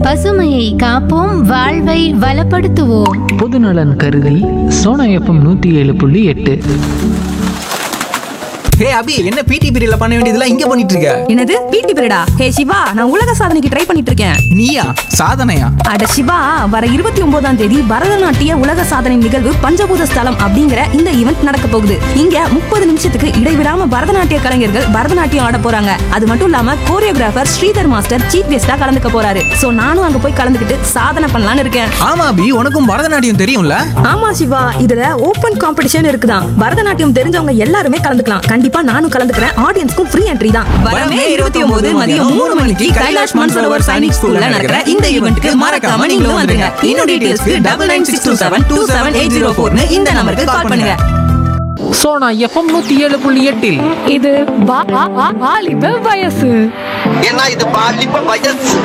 பசுமையை காப்போம் வாழ்வை வளப்படுத்துவோம் பொதுநலன் கருதி சோனா எஃப்எம் நூற்றி ஏழு புள்ளி எட்டு ஹே அபி என்ன பிடி பீரியட்ல பண்ண வேண்டியதெல்லாம் இங்க பண்ணிட்டு இருக்க என்னது பிடி பீரியடா ஹே சிவா நான் உலக சாதனைக்கு ட்ரை பண்ணிட்டு இருக்கேன் நீயா சாதனையா அட சிவா வர இருபத்தி ஒன்பதாம் தேதி பரதநாட்டிய உலக சாதனை நிகழ்வு பஞ்சபூத ஸ்தலம் அப்படிங்கிற இந்த ஈவெண்ட் நடக்க போகுது இங்க முப்பது நிமிஷத்துக்கு இடைவிடாம பரதநாட்டிய கலைஞர்கள் பரதநாட்டியம் ஆட போறாங்க அது மட்டும் இல்லாம கோரியோகிராஃபர் ஸ்ரீதர் மாஸ்டர் சீஃப் கெஸ்டா கலந்துக்க போறாரு சோ நானும் அங்க போய் கலந்துக்கிட்டு சாதனை பண்ணலாம்னு இருக்கேன் ஆமா அபி உனக்கும் பரதநாட்டியம் தெரியும்ல ஆமா சிவா இதுல ஓபன் காம்படிஷன் இருக்குதான் பரதநாட்டியம் தெரிஞ்சவங்க எல்லாருமே கலந்துக்கலாம் கண்டிப்பா நானும் கலந்துக்கிறேன் ஆடியன்ஸ்க்கும் ஃப்ரீ என்ட்ரி தான் வரமே இருபத்தி ஒன்பது மதியம் மூணு மணிக்கு கைலாஷ் மான்சரோவர் சைனிக் ஸ்கூல்ல நடக்கிற இந்த ஈவெண்ட்க்கு மறக்காம நீங்களும் வந்துருங்க இன்னும் டீடைல்ஸ்க்கு double nine six two seven two seven eight zero ஃபோர்னு இந்த நம்பருக்கு கால் பண்ணுங்க சோனா எஃப்எம் நூற்றி ஏழு புள்ளி எட்டில் இது வா- வா- வா- வாலிப வயசு ஏன்னா இது பாலிப்ப வயசு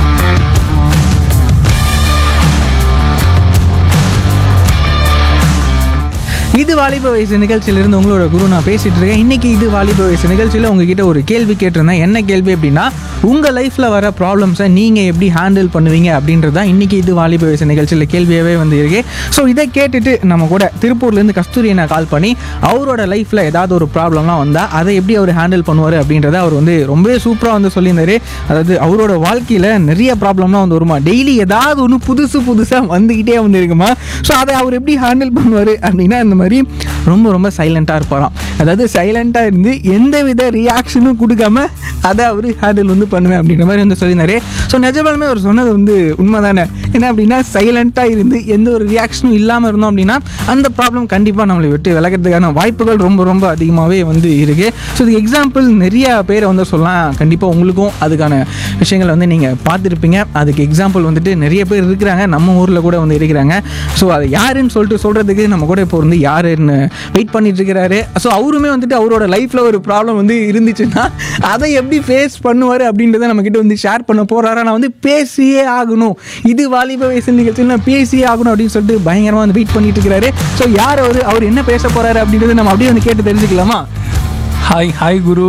இது வாலிப வயசு நிகழ்ச்சியிலிருந்து உங்களோட குரு நான் பேசிட்டு இருக்கேன் இன்னைக்கு இது வாலிப வயசு நிகழ்ச்சியில் உங்ககிட்ட ஒரு கேள்வி கேட்டிருந்தேன் என்ன கேள்வி அப்படின்னா உங்க லைஃப்ல வர ப்ராப்ளம்ஸை நீங்க எப்படி ஹேண்டில் பண்ணுவீங்க அப்படின்றது தான் இன்னைக்கு இது வாலிப வயசு நிகழ்ச்சியில் கேள்வியாகவே வந்து இருக்கு ஸோ இதை கேட்டுட்டு நம்ம கூட திருப்பூர்லேருந்து கஸ்தூரி நான் கால் பண்ணி அவரோட லைஃப்ல ஏதாவது ஒரு ப்ராப்ளம்லாம் வந்தால் அதை எப்படி அவர் ஹேண்டில் பண்ணுவார் அப்படின்றத அவர் வந்து ரொம்பவே சூப்பராக வந்து சொல்லியிருந்தாரு அதாவது அவரோட வாழ்க்கையில் நிறைய ப்ராப்ளம்லாம் வந்து வருமா டெய்லி ஏதாவது ஒன்று புதுசு புதுசாக வந்துக்கிட்டே வந்து இருக்குமா ஸோ அதை அவர் எப்படி ஹேண்டில் பண்ணுவார் அப்படின்னா இந்த மாதிரி ரொம்ப ரொம்ப சைலண்ட்டாக இருப்பாராம் அதாவது சைலண்ட்டாக இருந்து எந்த வித ரியாக்ஷனும் கொடுக்காம அதை அவர் ஹேண்டில் வந்து பண்ணுவேன் அப்படின்ற மாதிரி வந்து சொல்லியிருந்தாரு ஸோ நிஜமாலுமே அவர் சொன்னது வந்து உண்மை தானே என்ன அப்படின்னா சைலண்ட்டாக இருந்து எந்த ஒரு ரியாக்ஷனும் இல்லாமல் இருந்தோம் அப்படின்னா அந்த ப்ராப்ளம் கண்டிப்பாக நம்மளை விட்டு விலகிறதுக்கான வாய்ப்புகள் ரொம்ப ரொம்ப அதிகமாகவே வந்து இருக்குது ஸோ இதுக்கு எக்ஸாம்பிள் நிறைய பேரை வந்து சொல்லலாம் கண்டிப்பாக உங்களுக்கும் அதுக்கான விஷயங்கள் வந்து நீங்கள் பார்த்துருப்பீங்க அதுக்கு எக்ஸாம்பிள் வந்துட்டு நிறைய பேர் இருக்கிறாங்க நம்ம ஊரில் கூட வந்து இருக்கிறாங்க ஸோ அது யாருன்னு சொல்லிட்டு சொல்கிறதுக்கு நம்ம கூட இப்போ வந்து யாருன்னு வெயிட் பண்ணிட்டு இருக்கிறாரு ஸோ அவருமே வந்துட்டு அவரோட லைஃப்பில் ஒரு ப்ராப்ளம் வந்து இருந்துச்சுன்னா அதை எப்படி ஃபேஸ் பண்ணுவார் அப்படின்றத நம்மக்கிட்ட வந்து ஷேர் பண்ண போகிறாரா நான் வந்து பேசியே ஆகணும் இது வாலிப வயசு நிகழ்ச்சியில் நான் பேசியே ஆகணும் அப்படின்னு சொல்லிட்டு பயங்கரமாக வந்து வெயிட் பண்ணிட்டு இருக்கிறாரு ஸோ யார் அவர் அவர் என்ன பேச போகிறாரு அப்படின்றத நம்ம அப்படியே வந்து கேட்டு தெரிஞ்சுக்கலாமா ஹாய் ஹாய் குரு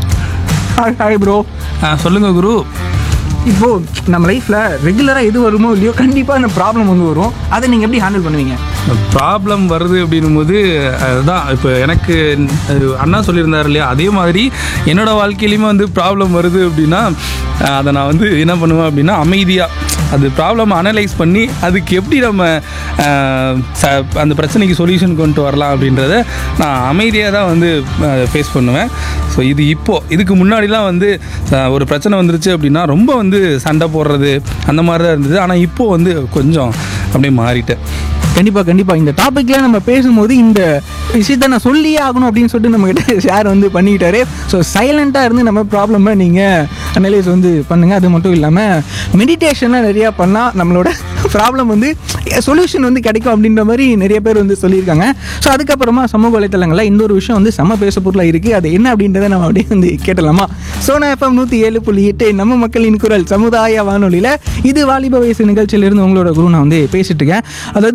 ஹாய் ஹாய் ப்ரோ ஆ, சொல்லுங்க குரு இப்போ நம்ம லைஃப்ல ரெகுலரா எது வருமோ இல்லையோ கண்டிப்பா அந்த ப்ராப்ளம் வந்து வரும் அதை நீங்க எப்படி ஹேண்டில் பண்ணுவீங்க ப்ராப்ளம் வருது அப்படின்னும் போது அதுதான் இப்போ எனக்கு அது அண்ணா சொல்லியிருந்தார் இல்லையா அதே மாதிரி என்னோட வாழ்க்கையிலையுமே வந்து ப்ராப்ளம் வருது அப்படின்னா அஹ், அதை நான் வந்து என்ன பண்ணுவேன் அப்படின்னா அமைதியாக அது ப்ராப்ளம் அனலைஸ் பண்ணி அதுக்கு எப்படி நம்ம அஹ், ச- அந்த பிரச்சனைக்கு சொல்யூஷன் கொண்டு வரலாம் அப்படின்றத நான் அமைதியாக தான் வந்து ஃபேஸ் பண்ணுவேன் ஸோ இது இப்போது இதுக்கு முன்னாடிலாம் வந்து அஹ், ஒரு பிரச்சனை வந்துருச்சு அப்படின்னா ரொம்ப வந்து சண்டை போடுறது அந்த மாதிரி தான் இருந்தது ஆனால் இப்போது வந்து கொஞ்சம் அப்படியே மாறிட்டேன் கண்டிப்பா கண்டிப்பா இந்த டாபிக்ல நம்ம பேசும்போது இந்த விஷயத்த நான் சொல்லியே ஆகணும் அப்படின்னு சொல்லிட்டு நம்ம கிட்ட ஷேர் வந்து பண்ணிக்கிட்டாரு ஸோ சைலண்டா இருந்து நம்ம ப்ராப்ளமை நீங்க அனலைஸ் வந்து பண்ணுங்க அது மட்டும் இல்லாம மெடிடேஷன்லாம் நிறைய பண்ணா நம்மளோட ப்ராப்ளம் வந்து சொல்யூஷன் வந்து கிடைக்கும் அப்படின்ற மாதிரி நிறைய பேர் வந்து சொல்லியிருக்காங்க ஸோ அதுக்கப்புறமா சமூக வலைத்தளங்களில் இந்த ஒரு விஷயம் வந்து செம்ம பேச பொருளாக இருக்குது அது என்ன அப்படின்றத நம்ம அப்படியே வந்து கேட்டலாமா சோனா எஃப்எம் நூற்றி ஏழு புள்ளி எட்டு நம்ம மக்களின் குரல் சமுதாய வானொலியில் இது வாலிப வயசு நிகழ்ச்சியிலிருந்து உங்களோட குரு நான் வந்து பேசிட்டு இருக்கேன் அதாவது